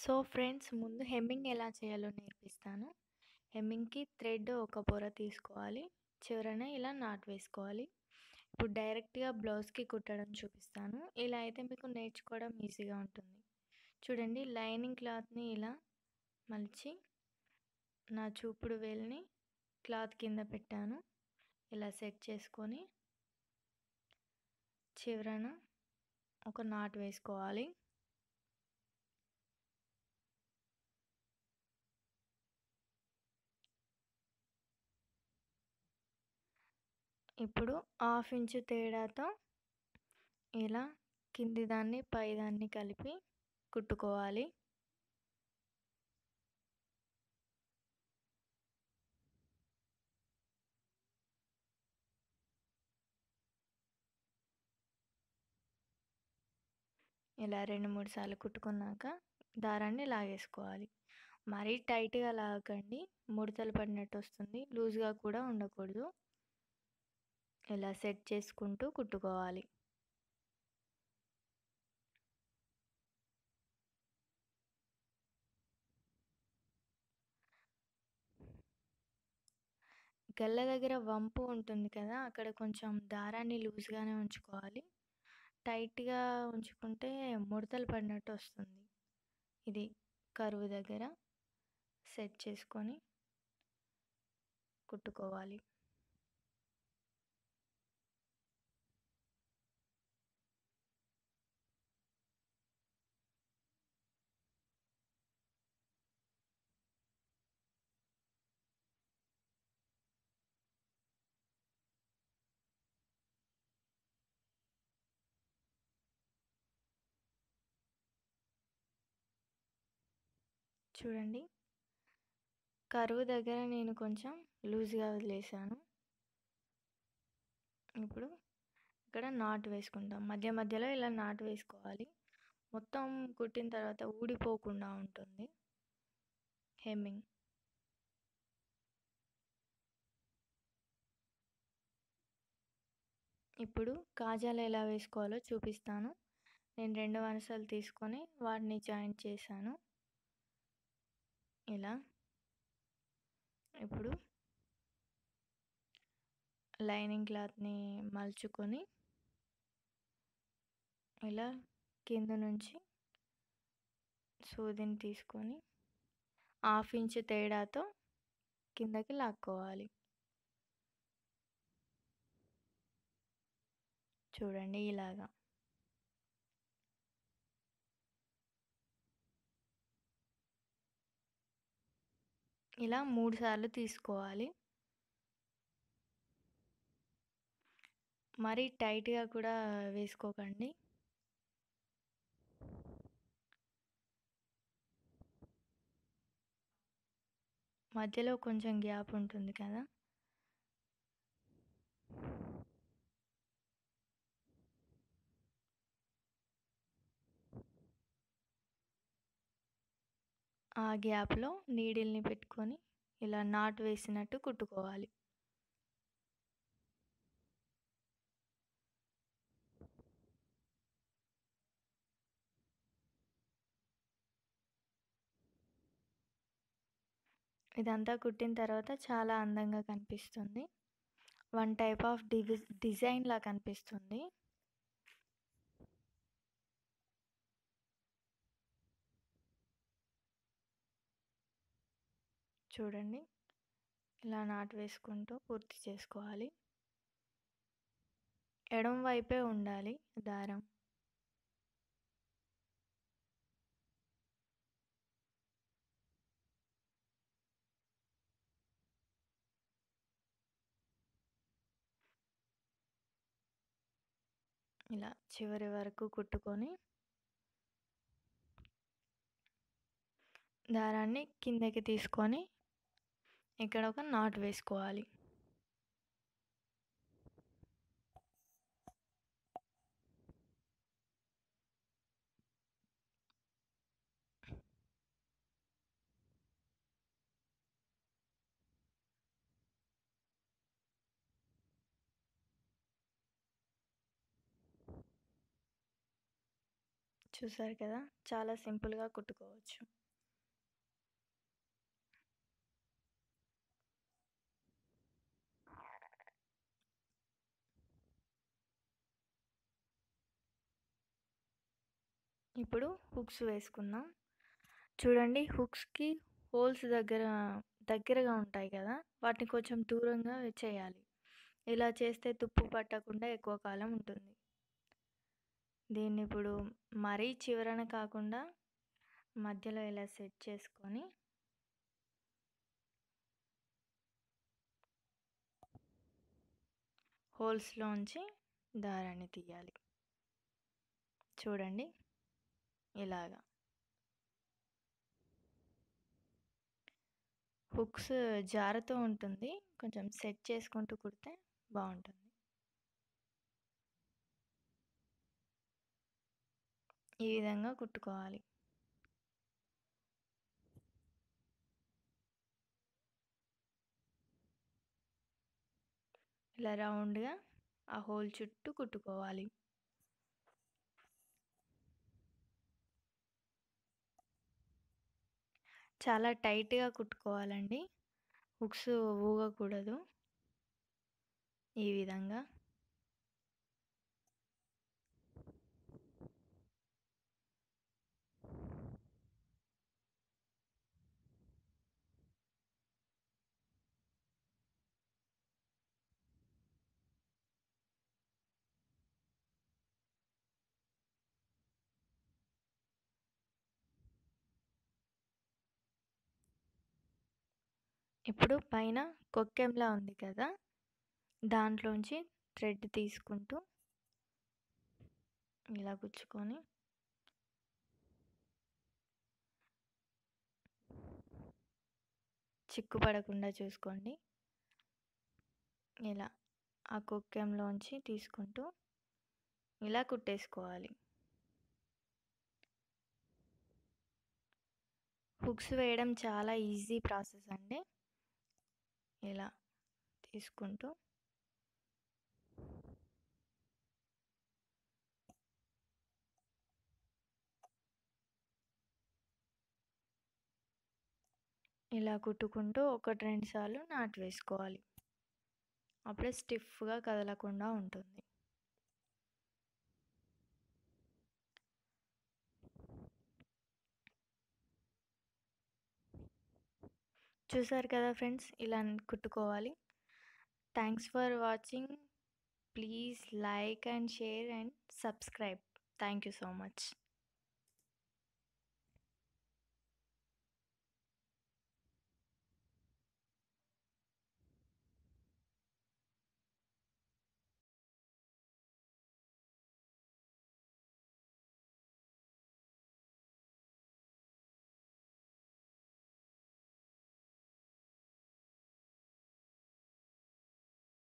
so friends ముందు hemming ఎలా చేయాలో నేర్పిస్తాను హెమ్మింగ్కి థ్రెడ్ ఒక పొర తీసుకోవాలి చివరన ఇలా నాట్ వేసుకోవాలి ఇప్పుడు డైరెక్ట్గా బ్లౌజ్కి కుట్టడం చూపిస్తాను ఇలా అయితే మీకు నేర్చుకోవడం ఈజీగా ఉంటుంది చూడండి లైనింగ్ క్లాత్ని ఇలా మలిచి నా చూపుడు వేలిని క్లాత్ కింద పెట్టాను ఇలా సెట్ చేసుకొని చివరన ఒక నాట్ వేసుకోవాలి ఇప్పుడు హాఫ్ ఇంచు తేడాతో ఇలా కింది దాన్ని పై దాన్ని కలిపి కుట్టుకోవాలి ఇలా రెండు మూడు సార్లు కుట్టుకున్నాక దారాన్ని లాగేసుకోవాలి మరీ టైట్గా లాగకండి ముడతలు పడినట్టు వస్తుంది లూజ్గా కూడా ఉండకూడదు ఇలా సెట్ చేసుకుంటూ కుట్టుకోవాలి గల్ల దగ్గర వంపు ఉంటుంది కదా అక్కడ కొంచెం దారాన్ని లూజ్గానే ఉంచుకోవాలి టైట్గా ఉంచుకుంటే ముడతలు పడినట్టు వస్తుంది ఇది కరువు దగ్గర సెట్ చేసుకొని కుట్టుకోవాలి చూడండి కరువు దగ్గర నేను కొంచెం లూజ్గా వదిలేసాను ఇప్పుడు ఇక్కడ నాట్ వేసుకుంటాం మధ్య మధ్యలో ఇలా నాటు వేసుకోవాలి మొత్తం కుట్టిన తర్వాత ఊడిపోకుండా ఉంటుంది హెమ్మింగ్ ఇప్పుడు కాజాలు ఎలా వేసుకోవాలో చూపిస్తాను నేను రెండు వరుసలు తీసుకొని వాటిని జాయింట్ చేశాను ఇలా ఇప్పుడు లైనింగ్ క్లాత్ని మలుచుకొని ఇలా కింద నుంచి సూదిని తీసుకొని హాఫ్ ఇంచ్ తేడాతో కిందకి లాక్కోవాలి చూడండి ఇలాగా ఇలా మూడు సార్లు తీసుకోవాలి మరీ టైట్గా కూడా వేసుకోకండి మధ్యలో కొంచెం గ్యాప్ ఉంటుంది కదా ఆ గ్యాప్లో నీడిల్ని పెట్టుకొని ఇలా నాట్ వేసినట్టు కుట్టుకోవాలి ఇదంతా కుట్టిన తర్వాత చాలా అందంగా కనిపిస్తుంది వన్ టైప్ ఆఫ్ డివి డిజైన్లా కనిపిస్తుంది చూడండి ఇలా నాటు వేసుకుంటూ పూర్తి చేసుకోవాలి ఎడం వైపే ఉండాలి దారం ఇలా చివరి వరకు కుట్టుకొని దారాన్ని కిందకి తీసుకొని ఇక్కడ ఒక నాట్ వేసుకోవాలి చూసారు కదా చాలా సింపుల్గా కుట్టుకోవచ్చు ఇప్పుడు హుక్స్ వేసుకుందాం చూడండి హుక్స్కి హోల్స్ దగ్గర దగ్గరగా ఉంటాయి కదా వాటిని కొంచెం దూరంగా చేయాలి ఇలా చేస్తే తుప్పు పట్టకుండా ఎక్కువ కాలం ఉంటుంది దీన్ని ఇప్పుడు మరీ చివరన కాకుండా మధ్యలో ఇలా సెట్ చేసుకొని హోల్స్లోంచి దారాన్ని తీయాలి చూడండి ఇలాగా హుక్స్ జారుతూ ఉంటుంది కొంచెం సెట్ చేసుకుంటూ కుడితే బాగుంటుంది ఈ విధంగా కుట్టుకోవాలి ఇలా రౌండ్గా ఆ హోల్ చుట్టూ కుట్టుకోవాలి చాలా టైట్గా కుట్టుకోవాలండి హుక్స్ ఊగకూడదు ఈ విధంగా ఇప్పుడు పైన కొక్కెంలా ఉంది కదా దాంట్లోంచి థ్రెడ్ తీసుకుంటూ ఇలా గుచ్చుకొని చిక్కు పడకుండా చూసుకోండి ఇలా ఆ కొక్కెంలోంచి తీసుకుంటూ ఇలా కుట్టేసుకోవాలి హుక్స్ వేయడం చాలా ఈజీ ప్రాసెస్ అండి ఇలా తీసుకుంటూ ఇలా కుట్టుకుంటూ ఒకటి రెండు సార్లు నాటు వేసుకోవాలి అప్పుడే స్టిఫ్గా కదలకుండా ఉంటుంది చూసారు కదా ఫ్రెండ్స్ ఇలా కుట్టుకోవాలి thanks for watching please like and share and subscribe thank you so much